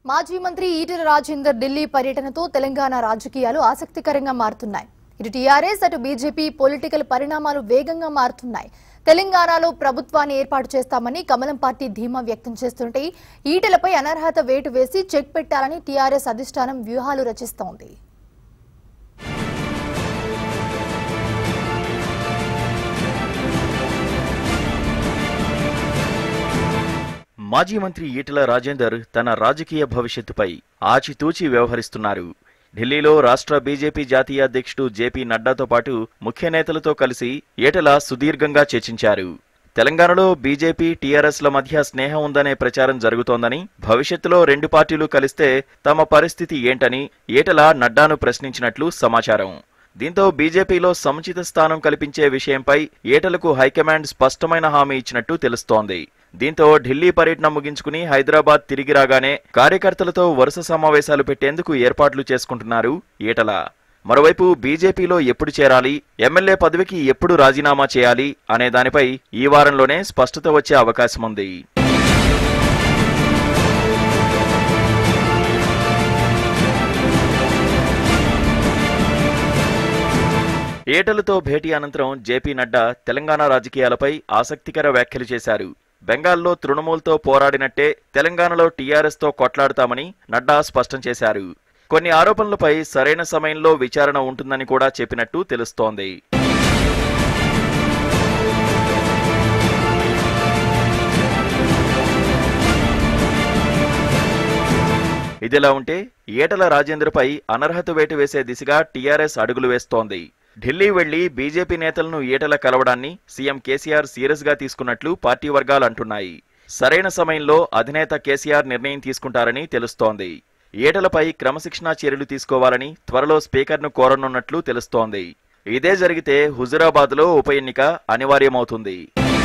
మాజీ మంత్రి ఈటెల రాజేందర్ ఢిల్లీ పర్యటనతో తెలంగాణ రాజకీయాలు ఆసక్తికరంగా మారుతున్నాయి ఇటు టీఆర్ఎస్ అటు బీజేపీ పొలిటికల్ పరిణామాలు వేగంగా మారుతున్నాయి తెలంగాణలో ప్రభుత్వాన్ని ఏర్పాటు చేస్తామని కమలం పార్టీ ధీమా వ్యక్తం చేస్తుంటే ఈటెలపై అనర్హత వేటు వేసి చెక్ పెట్టాలని టీఆర్ఎస్ అధిష్టానం వ్యూహాలు రచిస్తోంది మాజీ మంత్రి ఈటెల రాజేందర్ తన రాజకీయ భవిష్యత్తుపై ఆచితూచి వ్యవహరిస్తున్నారు ఢిల్లీలో రాష్ట్ర బీజేపీ జాతీయ అధ్యక్షుడు జేపీ నడ్డాతో పాటు ముఖ్య నేతలతో కలిసి ఈటెల సుదీర్ఘంగా చర్చించారు తెలంగాణలో బీజేపీ టీఆర్ఎస్ల మధ్య స్నేహం ఉందనే ప్రచారం జరుగుతోందని భవిష్యత్తులో రెండు పార్టీలు కలిస్తే తమ పరిస్థితి ఏంటని ఈటెల నడ్డాను ప్రశ్నించినట్లు సమాచారం దీంతో బీజేపీలో సముచిత స్థానం కల్పించే విషయంపై ఈటలకు హైకమాండ్ స్పష్టమైన హామీ ఇచ్చినట్టు తెలుస్తోంది దీంతో ఢిల్లీ పర్యటన ముగించుకుని హైదరాబాద్ తిరిగి రాగానే కార్యకర్తలతో వరుస సమావేశాలు పెట్టేందుకు ఏర్పాట్లు చేసుకుంటున్నారు ఈటల మరోవైపు బీజేపీలో ఎప్పుడు చేరాలి ఎమ్మెల్యే పదవికి ఎప్పుడు రాజీనామా చేయాలి అనే దానిపై ఈ వారంలోనే స్పష్టత వచ్చే అవకాశం ఉంది ఏటలతో భేటీ అనంతరం జేపీ నడ్డా తెలంగాణ రాజకీయాలపై ఆసక్తికర వ్యాఖ్యలు చేశారు బెంగాల్లో తృణమూల్తో పోరాడినట్టే తెలంగాణలో టీఆర్ఎస్తో కొట్లాడతామని నడ్డా స్పష్టం చేశారు కొన్ని ఆరోపణలపై సరైన సమయంలో విచారణ ఉంటుందని కూడా చెప్పినట్టు తెలుస్తోంది ఇదిలా ఉంటే ఈటల రాజేంద్రపై అనర్హత వేటు వేసే దిశగా టీఆర్ఎస్ అడుగులు వేస్తోంది ఢిల్లీ వెళ్లి బీజేపీ నేతలను ఈటల కలవడాన్ని సీఎం కేసీఆర్ సీరియస్ గా తీసుకున్నట్లు పార్టీ వర్గాలు అంటున్నాయి సరైన సమయంలో అధినేత కేసీఆర్ నిర్ణయం తీసుకుంటారని తెలుస్తోంది ఈటలపై క్రమశిక్షణా చర్యలు తీసుకోవాలని త్వరలో స్పీకర్ను కోరనున్నట్లు తెలుస్తోంది ఇదే జరిగితే హుజురాబాద్లో ఉప ఎన్నిక అనివార్యమవుతుంది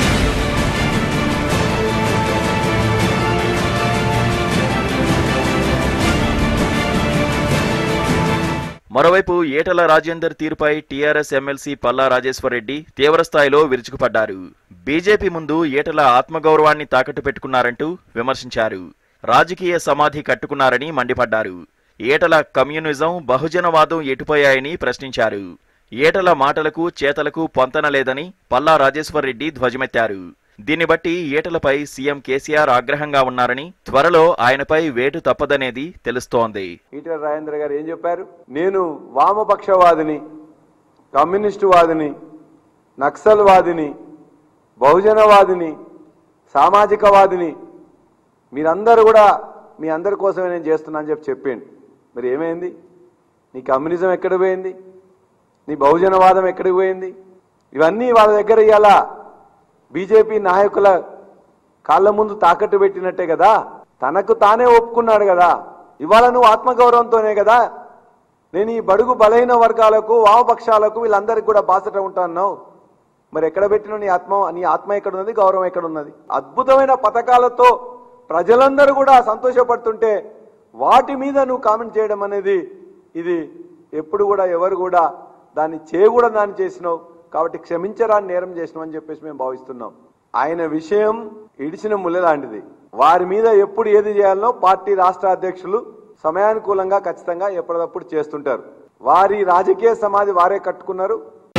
మరోవైపు ఈటల రాజేందర్ తీరుపై టీఆర్ఎస్ ఎమ్మెల్సీ పల్లా రాజేశ్వర్ రెడ్డి తీవ్రస్థాయిలో విరుచుకుపడ్డారు బీజేపీ ముందు ఈటల ఆత్మగౌరవాన్ని తాకట్టు పెట్టుకున్నారంటూ విమర్శించారు రాజకీయ సమాధి కట్టుకున్నారని మండిపడ్డారు ఈటల కమ్యూనిజం బహుజనవాదం ఎటుపోయాయని ప్రశ్నించారు ఈటల మాటలకు చేతలకు పొంతన లేదని పల్లా రాజేశ్వర్ రెడ్డి ధ్వజమెత్తారు దీన్ని బట్టి ఈటలపై సీఎం కేసీఆర్ ఆగ్రహంగా ఉన్నారని త్వరలో ఆయనపై వేటు తప్పదనేది తెలుస్తోంది ఈటల రాజేంద్ర గారు ఏం చెప్పారు నేను వామపక్షవాదిని కమ్యూనిస్టువాదిని నక్సల్వాదిని బహుజనవాదిని సామాజికవాదిని మీరందరూ కూడా మీ అందరి కోసమే నేను చేస్తున్నా అని చెప్పి చెప్పండి మరి ఏమైంది నీ కమ్యూనిజం ఎక్కడికి పోయింది నీ బహుజనవాదం ఎక్కడికి పోయింది ఇవన్నీ వాళ్ళ దగ్గర ఇవాళ బీజేపీ నాయకుల కాళ్ళ ముందు తాకట్టు పెట్టినట్టే కదా తనకు తానే ఒప్పుకున్నాడు కదా ఇవాళ నువ్వు ఆత్మగౌరవంతోనే కదా నేను ఈ బడుగు బలహీన వర్గాలకు వామపక్షాలకు వీళ్ళందరికీ కూడా బాసట ఉంటాన్నావు మరి ఎక్కడ పెట్టిన నీ ఆత్మ నీ ఆత్మ ఎక్కడ ఉన్నది గౌరవం ఎక్కడ ఉన్నది అద్భుతమైన పథకాలతో ప్రజలందరూ కూడా సంతోషపడుతుంటే వాటి మీద నువ్వు కామెంట్ చేయడం అనేది ఇది ఎప్పుడు కూడా ఎవరు కూడా దాన్ని చేయకూడదు దాన్ని చేసినావు కాబట్టి క్షమించరాని నేరం చేసినావు అని చెప్పేసి మేము భావిస్తున్నాం ఆయన విషయం ఇడిచిన ముళ్ళ లాంటిది వారి మీద ఎప్పుడు ఏది చేయాలనో పార్టీ రాష్ట్ర అధ్యక్షులు సమయానుకూలంగా ఖచ్చితంగా ఎప్పటికప్పుడు చేస్తుంటారు వారి రాజకీయ సమాధి వారే కట్టుకున్నారు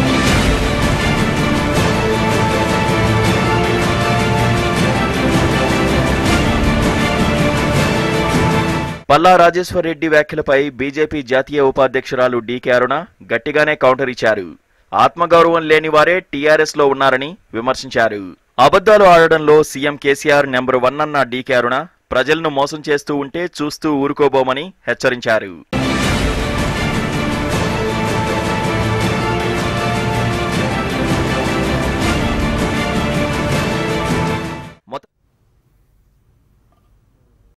పల్లా రాజేశ్వర్ రెడ్డి వ్యాఖ్యలపై బీజేపీ జాతీయ ఉపాధ్యక్షురాలు డీకే అరుణ గట్టిగానే కౌంటర్ ఇచ్చారు ఆత్మగౌరవం లేని వారే టీఆర్ఎస్ లో ఉన్నారని విమర్శించారు అబద్ధాలు ఆడడంలో సీఎం కేసీఆర్ నెంబర్ వన్ అన్న డీకే అరుణ ప్రజలను మోసం చేస్తూ ఉంటే చూస్తూ ఊరుకోబోమని హెచ్చరించారు